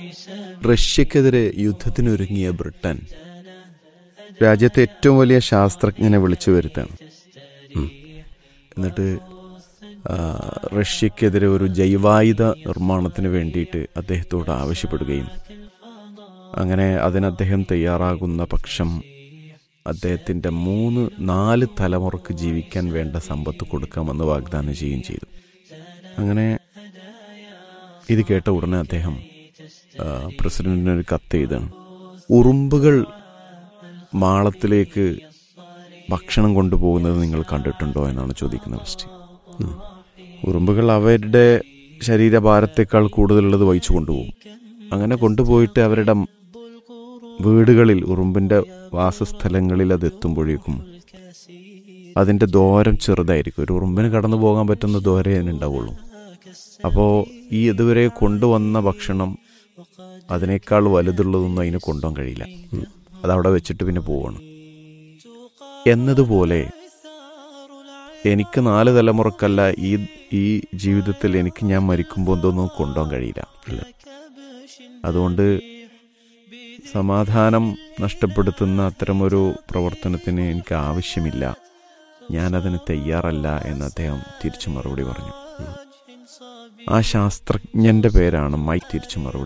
റഷ്യക്കെതിരെ യുദ്ധത്തിനൊരുങ്ങിയ Britain രാജ്യത്തെ ഏറ്റവും വലിയ ശാസ്ത്രജ്ഞനെ വിളിച്ചു വരുത്താണ് ഉം. എന്നിട്ട് ആ, റഷ്യക്കെതിരെ ഒരു ജൈവായുധ നിർമ്മാണത്തിന് വേണ്ടിയിട്ട് അദ്ദേഹത്തോട് ആവശ്യപ്പെടുകയും അങ്ങനെ അതിന് അദ്ദേഹം തയ്യാറാകുന്ന പക്ഷം അദ്ദേഹത്തിൻ്റെ മൂന്ന് നാല് തലമുറക്ക് ജീവിക്കാൻ വേണ്ട സമ്പത്ത് കൊടുക്കാമെന്ന് വാഗ്ദാനം ചെയ്യുകയും ചെയ്തു അങ്ങനെ ഇത് കേട്ട ഉടനെ അദ്ദേഹം ആ, പ്രസിഡന്റിന് ഒരു കത്ത് എഴുതാണ് ഉറുമ്പുകൾ മാളത്തിലേക്ക് ഭക്ഷണം കൊണ്ടുപോകുന്നത് നിങ്ങൾ കണ്ടിട്ടുണ്ടോ എന്നാണ് ചോദിക്കുന്നത് ഫസ്റ്റ് ഉം. ഉറുമ്പുകൾ അവരുടെ ശരീരഭാരത്തേക്കാൾ കൂടുതലുള്ളത് വഹിച്ചു കൊണ്ടുപോകും അങ്ങനെ കൊണ്ടുപോയിട്ട് അവരുടെ വീടുകളിൽ ഉറുമ്പിന്റെ വാസസ്ഥലങ്ങളിൽ അത് എത്തുമ്പോഴേക്കും അതിന്റെ ദൂരം ചെറുതായിരിക്കും ഒരു ഉറുമ്പിന് കടന്നു പോകാൻ പറ്റുന്ന ദൂരേ ഉണ്ടാവുള്ളൂ അപ്പോൾ ഈ ഇതുവരെ കൊണ്ടുവന്ന ഭക്ഷണം അതിനേക്കാൾ വലുതുള്ളതൊന്നും അതിന് കൊണ്ടുപോകാൻ കഴിയില്ല അതവിടെ വെച്ചിട്ട് പിന്നെ പോവാണ് എന്നതുപോലെ എനിക്ക് നാല് തലമുറക്കല്ല ഈ ഈ ജീവിതത്തിൽ എനിക്ക് ഞാൻ മരിക്കുമ്പോൾ എന്തൊന്നും കൊണ്ടുപോകാൻ കഴിയില്ല അതുകൊണ്ട് സമാധാനം നഷ്ടപ്പെടുത്തുന്ന അത്തരമൊരു പ്രവർത്തനത്തിന് എനിക്ക് ആവശ്യമില്ല ഞാനതിന് തയ്യാറല്ല എന്ന് അദ്ദേഹം തിരിച്ചു മറുപടി പറഞ്ഞു ആ ശാസ്ത്രജ്ഞന്റെ പേരാണ് മൈക്ക് തിരിച്ചു മറുപടി